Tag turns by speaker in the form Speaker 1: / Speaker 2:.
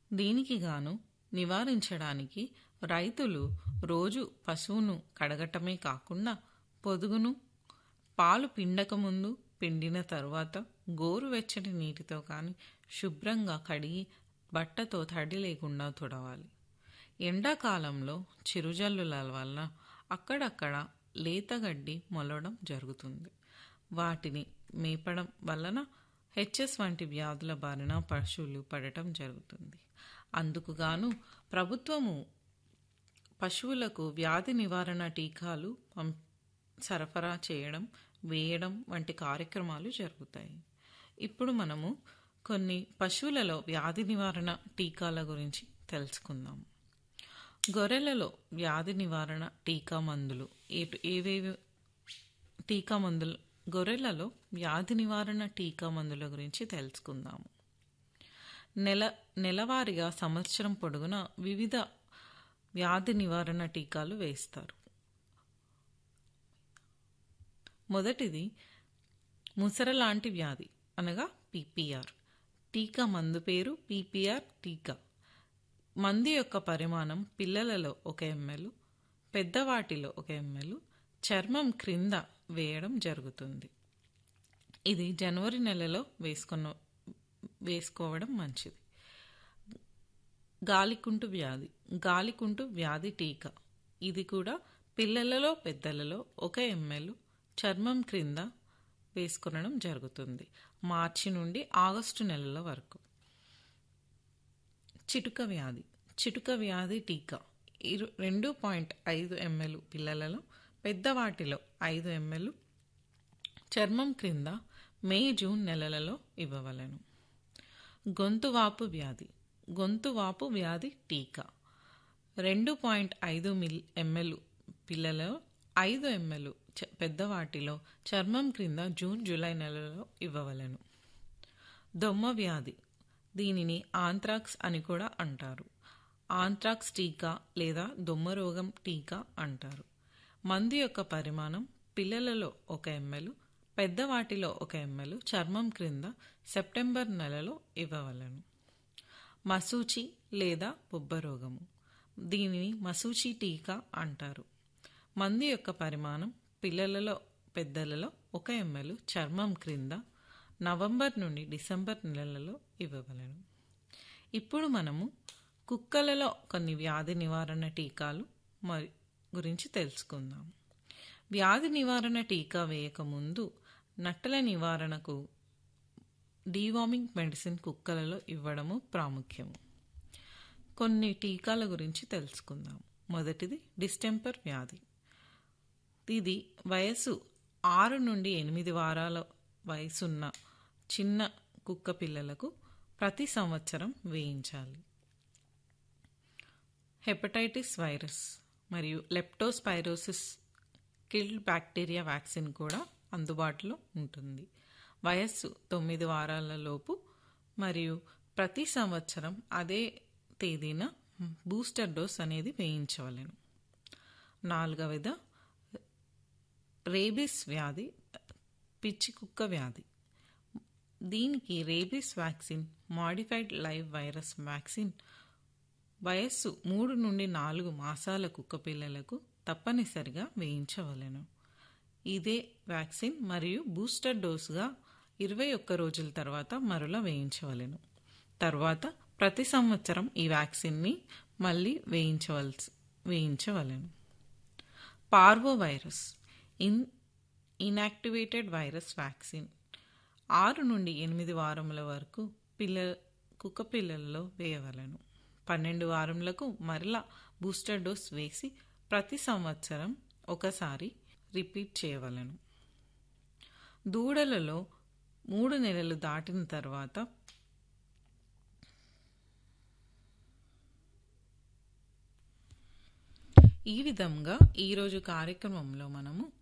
Speaker 1: దీనికి గాను నివారించడానికి రైతులు రోజు పశువును కడగటమే కాకుండా పొదుగును పాలు పిండక ముందు పిండిన తరువాత గోరువెచ్చని నీటితో కానీ శుభ్రంగా కడిగి బట్టతో తడి లేకుండా తుడవాలి ఎండాకాలంలో చిరుజల్లుల వల్ల అక్కడక్కడ లేతగడ్డి మొలవడం జరుగుతుంది వాటిని మేపడం వలన హెచ్ఎస్ వంటి వ్యాధుల బారిన పశువులు పడటం జరుగుతుంది అందుకు గాను ప్రభుత్వము పశువులకు వ్యాధి నివారణ టీకాలు పం సరఫరా చేయడం వేయడం వంటి కార్యక్రమాలు జరుగుతాయి ఇప్పుడు మనము కొన్ని పశువులలో వ్యాధి నివారణ టీకాల గురించి తెలుసుకుందాం గొర్రెలలో వ్యాధి నివారణ టీకా మందులు ఏటు ఏవేవి టీకా మందులు గొర్రెలలో వ్యాధి నివారణ టీకా మందుల గురించి తెలుసుకుందాము నెల నెలవారీగా సంవత్సరం పొడుగున వివిధ వ్యాధి నివారణ టీకాలు వేస్తారు మొదటిది ముసర లాంటి వ్యాధి అనగా పీపీఆర్ టీకా మందు పేరు పీపీఆర్ టీకా మంది యొక్క పరిమాణం పిల్లలలో ఒక ఎంఎల్ పెద్దవాటిలో ఒక ఎంఎల్ చర్మం క్రింద వేయడం జరుగుతుంది ఇది జనవరి నెలలో వేసుకున్న వేసుకోవడం మంచిది గాలికుంటు వ్యాధి గాలికుంటు వ్యాధి టీకా ఇది కూడా పిల్లలలో పెద్దలలో ఒక ఎంఎల్ చర్మం క్రింద వేసుకొనడం జరుగుతుంది మార్చి నుండి ఆగస్టు నెలల వరకు చిటుక వ్యాధి చిటుక వ్యాధి టీకా ఇరు రెండు పాయింట్ ఐదు ఎంఎల్ పిల్లలలో పెద్దవాటిలో ఐదు ఎంఎల్ చర్మం క్రింద మే జూన్ నెలలలో ఇవ్వవలెను గొంతువాపు వ్యాధి గొంతువాపు వ్యాధి టీకా రెండు పాయింట్ ఐదు మిల్ ఎంఎల్ పిల్లలో ఐదు ఎంఎల్ పెద్దవాటిలో చర్మం క్రింద జూన్ జూలై నెలలో ఇవ్వవలెను దొమ్మ వ్యాధి దీనిని ఆంత్రాక్స్ అని కూడా అంటారు ఆంత్రాక్స్ టీకా లేదా దొమ్మ రోగం టీకా అంటారు మందు యొక్క పరిమాణం పిల్లలలో ఒక ఎంఎల్ పెద్దవాటిలో ఒక ఎంఎల్ చర్మం క్రింద సెప్టెంబర్ నెలలో ఇవ్వవలను మసూచి లేదా బొబ్బరోగము దీనిని మసూచి టీకా అంటారు మందు యొక్క పరిమాణం పిల్లలలో పెద్దలలో ఒక ఎంఎల్ చర్మం క్రింద నవంబర్ నుండి డిసెంబర్ నెలలలో ఇవ్వవలను ఇప్పుడు మనము కుక్కలలో కొన్ని వ్యాధి నివారణ టీకాలు మరి గురించి తెలుసుకుందాం వ్యాధి నివారణ టీకా వేయకముందు నట్టల నివారణకు డీవార్మింగ్ మెడిసిన్ కుక్కలలో ఇవ్వడము ప్రాముఖ్యము కొన్ని టీకాల గురించి తెలుసుకుందాం మొదటిది డిస్టెంపర్ వ్యాధి ఇది వయసు ఆరు నుండి ఎనిమిది వారాల వయసున్న చిన్న కుక్క పిల్లలకు ప్రతి సంవత్సరం వేయించాలి హెపటైటిస్ వైరస్ మరియు లెప్టోస్పైరోసిస్ కిల్డ్ బ్యాక్టీరియా వ్యాక్సిన్ కూడా అందుబాటులో ఉంటుంది వయస్సు తొమ్మిది వారాల లోపు మరియు ప్రతి సంవత్సరం అదే తేదీన బూస్టర్ డోస్ అనేది వేయించవలెను నాలుగవది రేబిస్ వ్యాధి పిచ్చి కుక్క వ్యాధి దీనికి rabies vaccine modified live virus vaccine వయస్సు మూడు నుండి నాలుగు మాసాల కుక్క పిల్లలకు తప్పనిసరిగా వేయించవలెను ఇదే వ్యాక్సిన్ మరియు బూస్టర్ డోసుగా ఇరవై ఒక్క రోజుల తర్వాత మరలా వేయించవలెను తర్వాత ప్రతి సంవత్సరం ఈ వ్యాక్సిన్ని మళ్ళీ వేయించవలసి వేయించవలెను parvo virus in inactivated virus vaccine ఆరు నుండి ఎనిమిది వారముల వరకు పిల్ల కుక్క పిల్లల్లో వేయవలను పన్నెండు వారములకు మరలా బూస్టర్ డోస్ వేసి ప్రతి సంవత్సరం ఒకసారి రిపీట్ చేయవలను దూడలలో మూడు నెలలు దాటిన తర్వాత ఈ విధంగా ఈరోజు కార్యక్రమంలో మనము